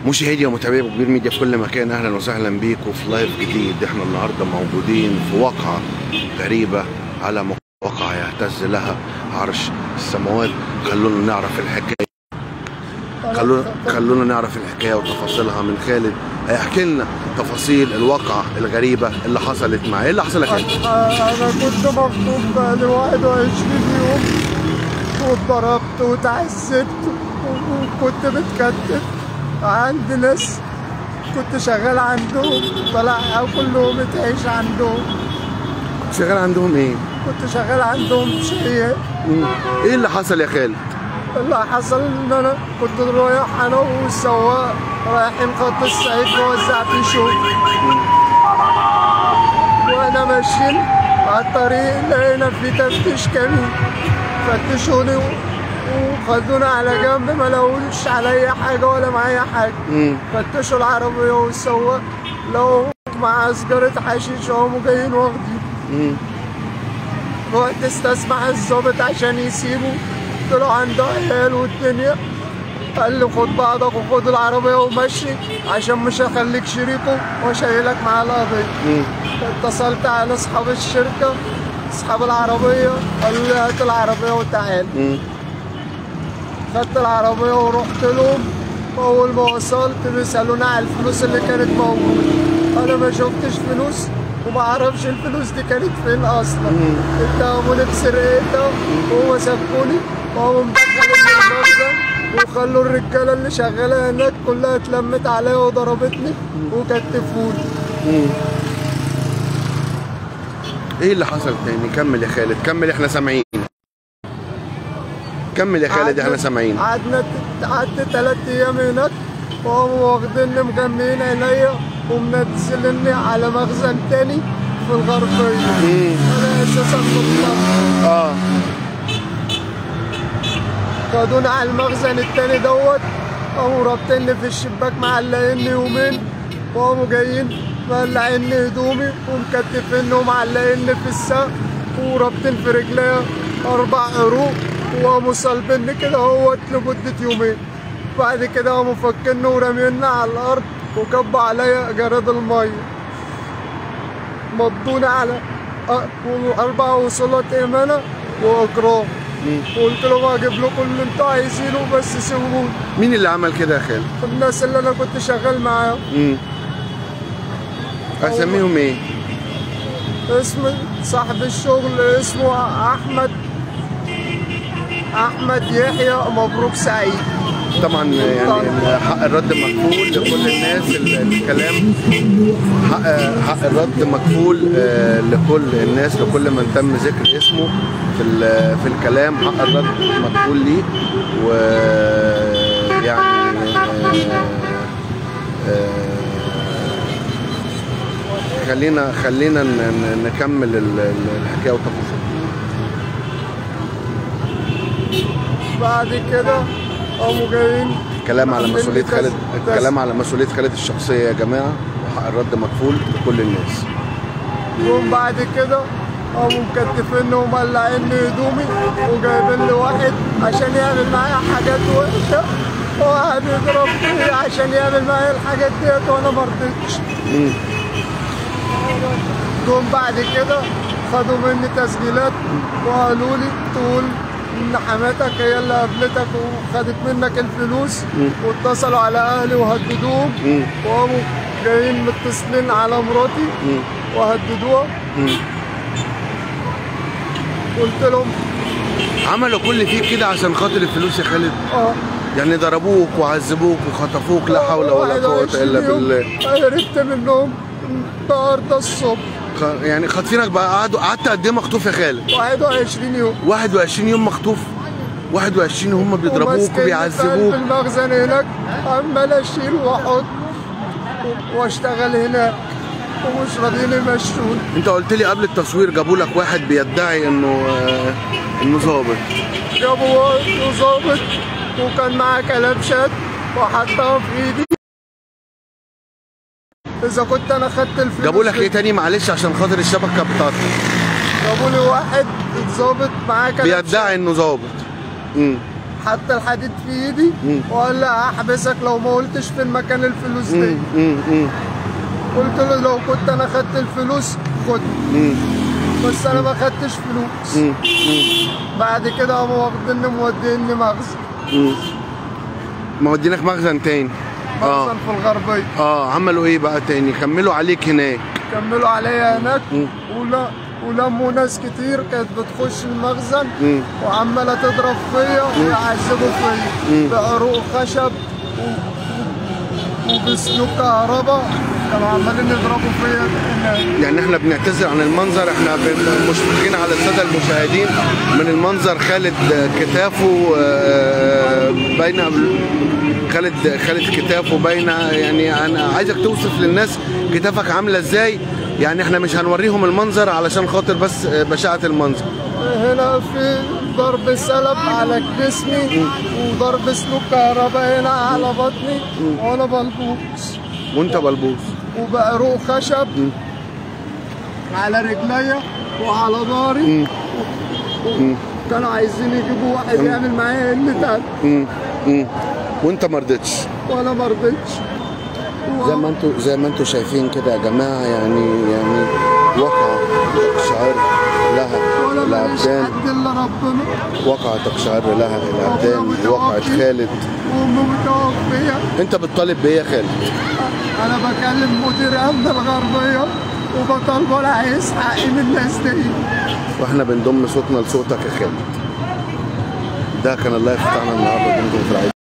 مشاهدي ومتابعي كبير ميديا في كل مكان اهلا وسهلا بيكم في لايف جديد احنا النهارده موجودين في واقعه غريبه على واقعه يهتز لها عرش السماوات خلونا نعرف الحكايه خلونا خلونا نعرف الحكايه وتفاصيلها من خالد هيحكي لنا تفاصيل الواقعه الغريبه اللي حصلت معاه ايه اللي حصل يا خالد؟ انا كنت مخطوب بقالي 21 يوم واتضربت واتعذبت وكنت متكتف عندي ناس كنت شغال عندهم طلع كلهم اتعيش عندهم شغال عندهم ايه؟ كنت شغال عندهم شيء مم. ايه اللي حصل يا خالد؟ اللي حصل ان انا كنت رايح انا والسواق رايحين خط الصعيد نوزع في شغل وانا ماشيين على الطريق لقينا في تفتيش كمين فتشوني وخدونا على جنب ما لقوش عليا حاجه ولا معايا حاجه مم. فتشوا العربيه والسواق لقوا مع سجارة حشيش وهم جايين واخدين مم. رحت استسمع الظابط عشان يسيبه طلعوا عنده عيال والدنيا قال لي خد بعضك وخد العربية ومشي عشان مش هخليك شريكه وشايلك معاه القضية مم. اتصلت على اصحاب الشركة اصحاب العربية قالوا لي هات العربية وتعال مم. خدت العربية ورحت لهم أول ما وصلت بيسألوني على الفلوس اللي كانت موجودة أنا ما شفتش فلوس وما أعرفش الفلوس دي كانت فين أصلا اتهموني بسرقتها وهما سابوني وهم مدخليني المخزن وخلوا الرجالة اللي شغالة هناك كلها اتلمت عليا وضربتني وكتفوني مم. ايه اللي حصل تاني كمل يا خالد كمل احنا سامعين كمل يا خالد احنا قعدنا- سامعين قعدنا قعدت تلات ايام هناك وهم واخديني مغميين عينيا ومنزلني على مخزن تاني في الغربية مم. انا اساسا مطلع اه خدوني على المخزن التاني دوت قاموا رابطيني في الشباك معلقيني يومين وقاموا جايين مقلعيني هدومي ومكتفيني ومعلقيني في السقف ورابطين في رجليا اربع عروق وقاموا صلبيني كده اهوت لمدة يومين بعد كده قاموا فكني ورميني على الارض وكبوا عليا جراد الميه مضوني على أ- اربع وصولات امانه واكرام وقلت لهم هجيب لكم اللي انتوا عايزينه بس سيبوني مين اللي عمل كده يا خالد؟ الناس اللي انا كنت شغال معاهم مم. اسميهم ايه؟ اسم صاحب الشغل اسمه احمد احمد يحيى مبروك سعيد طبعا يعني حق الرد مكفول لكل الناس ال- الكلام حق حق الرد مكفول آه، لكل الناس لكل من تم ذكر اسمه في ال- في الكلام حق الرد مكفول ليه ويعني خلينا خلينا ن- ن- نكمل ال- ال- الحكايه والتفاصيل بعد كده قاموا جايين الكلام على عاملين مسؤوليه لي خالد تس- الكلام على مسؤوليه خالد الشخصيه يا جماعه وحق الرد مكفول لكل الناس يوم بعد كده قاموا مكتفيني ومقلعيني هدومي وجايبين لي واحد عشان يعمل معايا حاجات وحشة وقعد يضرب فيا عشان يعمل معايا الحاجات ديت وانا مرضتش مم. جم بعد كده خدوا مني تسجيلات وقالوا لي تقول ان حماتك هي اللي قابلتك وخدت منك الفلوس واتصلوا على اهلي وهددوهم مم. وقاموا جايين متصلين على مراتي مم. وهددوها مم. قلت لهم عملوا كل فيك كده عشان خاطر الفلوس يا خالد اه يعني ضربوك وعذبوك وخطفوك لا حول ولا قوة إلا 21 يوم بالله هربت منهم النهارده الصبح خ- يعني خاطفينك بقى قعدوا قعدت قد ايه مخطوف يا خالد 21 يوم 21 يوم مخطوف 21 هم بيضربوك وماسكني في وبيعذبوك قلب المخزن هناك عمال اشيل واحط واشتغل هناك ومش راضيين يمشوني انت قلت لي قبل التصوير جابوا لك واحد بيدعي انه آه، انه ظابط جابوا واحد ظابط وكان معاه كلبشات وحطها في ايدي اذا كنت انا خدت الفلوس جابوا لك دي- ايه تاني معلش عشان خاطر الشبكه بتاعتك جابوا لي واحد ظابط معاه كلبشات بيدعي انه ظابط امم حط الحديد في ايدي مم. وقال لي هحبسك لو ما قلتش فين مكان الفلوس دي مم. مم. مم. قلت له لو كنت انا خدت الفلوس خد مم. بس انا ما خدتش فلوس مم. بعد كده قاموا واخديني موديني مخزن مم. مودينك مخزن تاني اه مخزن في الغربيه اه عملوا ايه بقى تاني كملوا عليك هناك كملوا عليا هناك مم. ولا ولموا ناس كتير كانت بتخش المخزن مم. وعماله تضرب فيا ويعذبوا فيا بعروق خشب و- وبسلوك كهرباء كانوا عمالين يضربوا فيا هناك يعني احنا بنعتذر عن المنظر احنا بن- مشفقين على الساده المشاهدين من المنظر خالد كتافه آه، بين خالد خالد كتافه بين يعني انا عايزك توصف للناس كتافك عامله ازاي يعني احنا مش هنوريهم المنظر علشان خاطر بس آه، بشاعه المنظر هنا في ضرب سلب على جسمي وضرب سلوك كهرباء هنا على بطني وانا بلبوس وانت بلبوس وبعروق خشب على رجليا وعلى ظهري كانوا عايزين يجيبوا واحد يعمل معايا قلة أدب مم. مم. وانت ما رضيتش وانا ما رضيتش زي ما انتوا زي ما انتوا شايفين كده يا جماعه يعني يعني واقعه تقشعر لها ولا ماليش الابدان حد الا ربنا وقع تقشعر لها الابدان وقعت خالد وامي متوفيه انت بتطالب بايه يا خالد؟ انا بكلم مدير امن الغربيه وبطالبه انا عايز حقي من الناس دي واحنا بنضم صوتنا لصوتك يا خالد ده كان اللايف بتاعنا النهارده دمتم في العيد